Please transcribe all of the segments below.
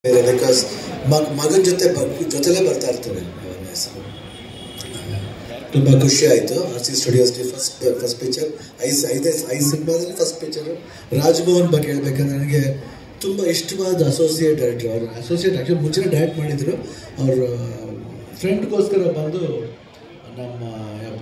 because ಮಗನ ಜೊತೆ ಬ- ಜೊತೆಲೇ ಬರ್ತಾ ಇರ್ತಾರೆ ಅವನ ಹೆಸರು ತುಂಬ ಖುಷಿ ಆಯಿತು R C studios first first picture is ಐದೇ ಐದು ಸಿನಿಮಾದಲ್ಲಿ ಫಸ್ಟ್ ಪಿಕ್ಚರು ರಾಜ್ಭವನ್ ಬಗ್ಗೆ ಹೇಳ್ಬೇಕಂದ್ರೆ ನನಗೆ ತುಂಬ ಇಷ್ಟವಾದ ಅಸೋಸಿಯೇಟ್ ಡೈರೆಕ್ಟರ್ ಅವರು ಅಸೋಸಿಯೇಟ್ ಆ್ಯಕ್ಚುಲಿ ಮುಂಚೆನೇ ಡೈರೆಕ್ಟ್ ಮಾಡಿದರು ಅವ್ರ ಫ್ರೆಂಡ್ಗೋಸ್ಕರ ಬಂದು ನಮ್ಮ ಯಾವ-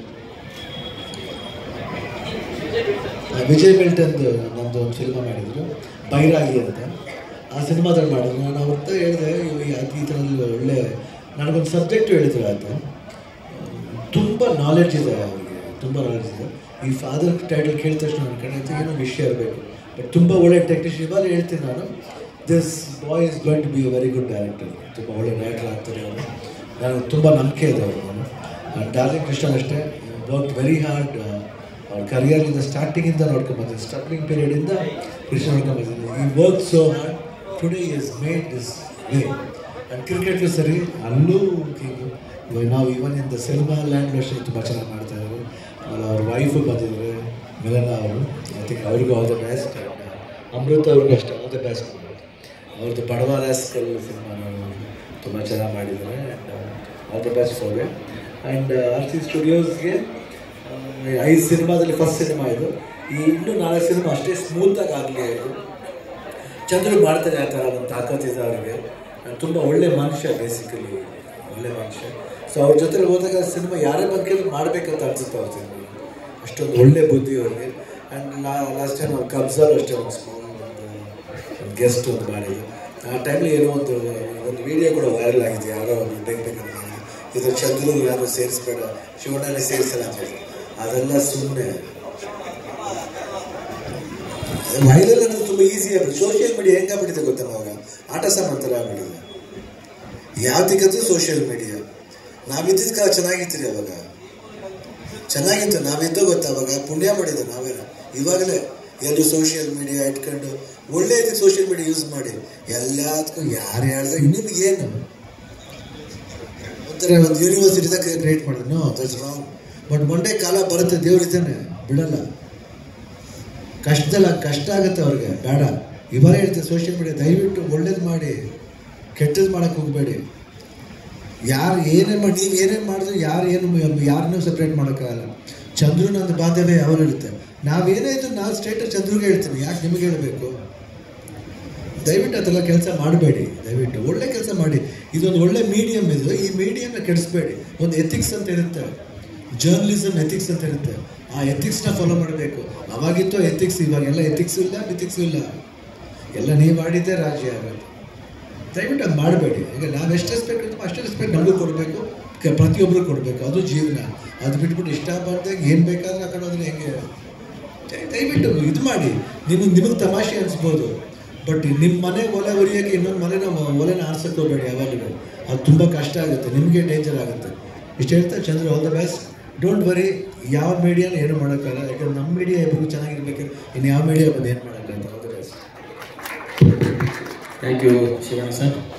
ಆ, ವಿಜಯ್ ಮಿಲ್ಟನ್ದು ನಮ್ಮದು ಒಂದು ಸಿನಿಮಾ ಮಾಡಿದರು ಬೈರಾಗಿ ಅಂತ ಆ ಸಿನಿಮಾದಲ್ಲಿ ಮಾಡಿದ್ರು ನಾನು ಅವ್ರ ಹೇಳಿದೆ ಅದು ಈ ಥರದ್ದು ಒಳ್ಳೆ ನನಗೊಂದು ಸಬ್ಜೆಕ್ಟ್ ಹೇಳಿದ್ರು ಆತ ತುಂಬ ನಾಲೆಡ್ಜ್ ಇದೆ ಅವರಿಗೆ ತುಂಬ ನಾಲೆಡ್ಜ್ ಇದೆ ಈ ಫಾದರ್ ಟೈಟಲ್ ಕೇಳಿದ ತಕ್ಷಣ ನನ್ನ ಕಡೆ ಅಂತ ಏನೋ ವಿಷಯ ಇರಬೇಕು ಬಟ್ ತುಂಬ ಒಳ್ಳೆ ಟೆಕ್ನಿಷಿಯನ್ ಇವಾಗ ಹೇಳ್ತೀನಿ ನಾನು this boy is going to be a very good director ತುಂಬ ಒಳ್ಳೆ ಡೈರೆಕ್ಟರ್ ಆಗ್ತಾರೆ ಅವರು ನನಗೆ ತುಂಬ ನಂಬಿಕೆ ಇದೆ ಅವರು ನಾನು ಡಾರ್ಲಿಂಗ್ ಕೃಷ್ಣ ಅಷ್ಟೇ ವರ್ಕ್ ವೆರಿ ಹಾರ್ಡ್ ಅವ್ರ ಕರಿಯರ್ಲಿಂದ ಸ್ಟಾರ್ಟಿಂಗಿಂದ ನೋಡ್ಕೊಂಬಂದಿದ್ದೀನಿ ಸ್ಟಾರ್ಟಿಂಗ್ ಪೀರಿಯಡಿಂದ ಕೃಷ್ಣ ನೋಡ್ಕೊಂಬಂದಿದ್ದೀನಿ ಈ work so hard today is made this way and ಕ್ರಿಕೆಟ್ಲು ಸರಿ ಅಲ್ಲೂ ಕಿಂಗು ಇವಾಗ ನಾವು even in the cinema land ಅಷ್ಟೇ ತುಂಬ ಚೆನ್ನಾಗಿ ಮಾಡ್ತಾ ಇದ್ದಾರೆ ಆಮೇಲೆ ಅವ್ರ ವೈಫು ಬಂದಿದ್ದಾರೆ ಮಿಲನ ಅವರು ಐ ಥಿಂಕ್ ಅವ್ರಿಗೂ ಆಲ್ ದ ಬೆಸ್ಟ್ ಅಮೃತ ಅವ್ರಿಗೂ ಅಷ್ಟೇ ಆಲ್ ದ ಬೆಸ್ಟ್ ಅವ್ರದ್ದು ಬಡವ ರಾಸ್ಕಲ್ ಸಿನಿಮಾ ತುಂಬ ಚೆನ್ನಾಗಿ ಮಾಡಿದ್ದಾರೆ all the best for and R C ಸ್ಟುಡಿಯೋಸ್ಗೆ ಐದು ಸಿನಿಮಾದಲ್ಲಿ ಫಸ್ಟ್ ಸಿನಿಮಾ ಇದು ಈ ಇನ್ನೂ ನಾಲ್ಕು ಸಿನಿಮಾ ಅಷ್ಟೇ ಸ್ಮೂತಾಗಿ ಆಗಲಿ ಇದು ಚಂದ್ರು ಮಾಡ್ತಾರೆ ಆ ಥರ ಒಂದು ತಾಕತ್ತಿದೆ ಅವರಿಗೆ ತುಂಬ ಒಳ್ಳೆ ಮನುಷ್ಯ ಬೇಸಿಕಲಿ ಒಳ್ಳೆ ಮನುಷ್ಯ ಸೊ ಅವ್ರ ಜೊತೆ ಹೋದಾಗ ಸಿನಿಮಾ ಯಾರೇ ಬಗ್ಗೆ ಮಾಡಬೇಕಂತ ಅನ್ಸುತ್ತೆ ಅವ್ರ ಸಿನಿಮಾ ಅಷ್ಟೊಂದು ಒಳ್ಳೆ ಬುದ್ಧಿ ಅವ್ರಿಗೆ ಆ್ಯಂಡ್ ಲಾ ಲಾಸ್ಟ್ ಟೈಮ್ ಅವ್ರು ಕಬ್ಸಲ್ ಅಷ್ಟೇ ಒಂದು ಸ್ಮಾಲ್ ಒಂದು ಒಂದು ಗೆಸ್ಟ್ ಒಂದು ಮಾಡಿದ್ರು ಆ ಟೈಮಲ್ಲಿ ಏನೋ ಒಂದು ಒಂದು ವಿಡಿಯೋ ಕೂಡ ವೈರಲ್ ಆಗಿದೆ ಯಾರೋ ಒಂದು ಬೇಕಂತ ಇದು ಚಂದ್ರು ಯಾರು ಸೇರಿಸ್ಬೇಡ ಶಿವಣ್ಣನೇ ಸೇರಿಸಲ್ಲ ಅಂತ ಹೇಳಿ ಅದೆಲ್ಲ ಸುಮ್ಮನೆ ವೈರಲ್ ಅನ್ನೋದು ತುಂಬ ಈಸಿ ಆಗ್ಬಿಟ್ಟು ಸೋಷಿಯಲ್ ಮೀಡಿಯಾ ಹೆಂಗಾಗ್ಬಿಟ್ಟಿದೆ ಗೊತ್ತಾ ಅವಾಗ ಆಟ ಸಾಮಾನು ಥರ ಆಗ್ಬಿಟ್ಟಿದೆ ಯಾವ್ದಕ್ಕಂತೂ ಸೋಷಿಯಲ್ ಮೀಡಿಯಾ ನಾವಿದ್ದಿದ್ದ ಕಾಲ ಚೆನ್ನಾಗಿತ್ತೀರಿ ಅವಾಗ ಚೆನ್ನಾಗಿತ್ತು ನಾವಿದ್ದು ಗೊತ್ತಾ ಅವಾಗ ಪುಣ್ಯ ಮಾಡಿದ್ದು ನಾವೇನ ಇವಾಗಲೇ ಎಲ್ಲರೂ ಸೋಷಿಯಲ್ ಮೀಡಿಯಾ ಇಟ್ಕೊಂಡು ಒಳ್ಳೆ ಇದಕ್ಕೆ ಸೋಷಿಯಲ್ ಮೀಡಿಯಾ ಯೂಸ್ ಮಾಡಿ ಎಲ್ಲದಕ್ಕೂ ಯಾರು ಹೇಳಿದ್ರೆ ನಿಮ್ಗೇನು ಒಂಥರ ಒಂದು ಯೂನಿವರ್ಸಿಟಿದಾಗ ಕ್ರಿಯೇಟ್ ಮಾಡಿದ್ರು ನೋ ದಟ್ಸ್ ರಾಂಗ್ ಬಟ್ ಒಂದೇ ಕಾಲ ಬರುತ್ತೆ ದೇವರಿದ್ದಾನೆ ಬಿಡಲ್ಲ ಕಷ್ಟದಲ್ಲ ಕಷ್ಟ ಆಗುತ್ತೆ ಅವ್ರಿಗೆ ಬೇಡ ಇವಾಗ ಹೇಳ್ತಾರೆ ಸೋಷಿಯಲ್ ಮೀಡಿಯಾ ದಯವಿಟ್ಟು ಒಳ್ಳೇದು ಮಾಡಿ ಕೆಟ್ಟದ್ದು ಮಾಡೋಕ್ಕೆ ಹೋಗಬೇಡಿ ಯಾರು ಏನೇ ಮಾಡಿ ನೀವು ಏನೇ ಮಾಡಿದ್ರು ಯಾರು ಏನು ಯಾರನ್ನೂ ಸಪ್ರೇಟ್ ಮಾಡೋಕ್ಕಾಗಲ್ಲ ಚಂದ್ರು ನಂದು ಬಾಂಧವ್ಯ ಯಾವಾಗ ಇರುತ್ತೆ ನಾವೇನೇ ಇದ್ರು ನಾವು ಸ್ಟೇಟಸ್ ಚಂದ್ರಿಗೆ ಹೇಳ್ತೀನಿ ಯಾಕೆ ನಿಮಗೆ ಹೇಳಬೇಕು ದಯವಿಟ್ಟು ಅದೆಲ್ಲ ಕೆಲಸ ಮಾಡಬೇಡಿ ದಯವಿಟ್ಟು ಒಳ್ಳೆ ಕೆಲಸ ಮಾಡಿ ಇದೊಂದು ಒಳ್ಳೆ ಮೀಡಿಯಮ್ ಇದು ಈ ಮೀಡಿಯಮ್ನ ಕೆಡಿಸ್ಬೇಡಿ ಒಂದು ಎಥಿಕ್ಸ್ ಅಂತ ಇರುತ್ತೆ ಜರ್ನಲಿಸಮ್ ಎಥಿಕ್ಸ್ ಅಂತ ಇರುತ್ತೆ ಆ ಎಥಿಕ್ಸ್ನ ಫಾಲೋ ಮಾಡಬೇಕು ಅವಾಗಿತ್ತು ಎಥಿಕ್ಸ್ ಇವಾಗೆಲ್ಲ ಎಥಿಕ್ಸ್ ಇಲ್ಲ ಮಿಥಿಕ್ಸ್ ಇಲ್ಲ ಎಲ್ಲ ನೀವು ಆಡಿದ್ದೇ ರಾಜ್ಯ ಆಗುತ್ತೆ ದಯವಿಟ್ಟು ಅದು ಮಾಡಬೇಡಿ ಈಗ ನಾವು ಎಷ್ಟು ರೆಸ್ಪೆಕ್ಟ್ ಇರ್ತೀವೋ ಅಷ್ಟೇ ರೆಸ್ಪೆಕ್ಟ್ ನಮಗೂ ಕೊಡಬೇಕು ಪ್ರತಿಯೊಬ್ಬರು ಕೊಡಬೇಕು ಅದು ಜೀವನ ಅದು ಬಿಟ್ಬಿಟ್ಟು ಇಷ್ಟ ಬಂದಾಗ ಏನು ಬೇಕಾದ್ರೆ ಹಾಕೊಳ್ಳೋದ್ರೆ ಹೆಂಗೆ ದಯ- ದಯವಿಟ್ಟು ಇದು ಮಾಡಿ ನಿಮಗೆ ನಿಮಗೆ ತಮಾಷೆ ಅನಿಸ್ಬೋದು ಬಟ್ ನಿಮ್ಮ ಮನೆ ಒಲೆ ಉರಿಯೋಕ್ಕೆ ಇನ್ನೊಂದು ಮನೆನ ಒಲೆನ ಆರ್ಸಕ್ಕೆ ಹೋಗಬೇಡಿ ಯಾವಾಗಲೂ ಅದು ತುಂಬ ಕಷ್ಟ ಆಗುತ್ತೆ ನಿಮಗೆ ಡೇಂಜರ್ ಆಗುತ್ತೆ ಇಷ್ಟು ಹೇಳ್ತಾ Chandra all the best don't worry ಯಾವ ಮೀಡಿಯಾನ ಏನು ಮಾಡೋಕ್ಕಾಗಲ್ಲ ಯಾಕಂದ್ರೆ ನಮ್ಮ ಮೀಡಿಯಾ ಇಬ್ಬರು ಚೆನ್ನಾಗಿರ್ಬೇಕು ಇನ್ನು ಯಾವ ಮೀಡಿಯಾ ಬಂದು ಏನು ಮಾಡೋಕ್ಕಾಗಲ್ಲ all the best thank you Shivanna sir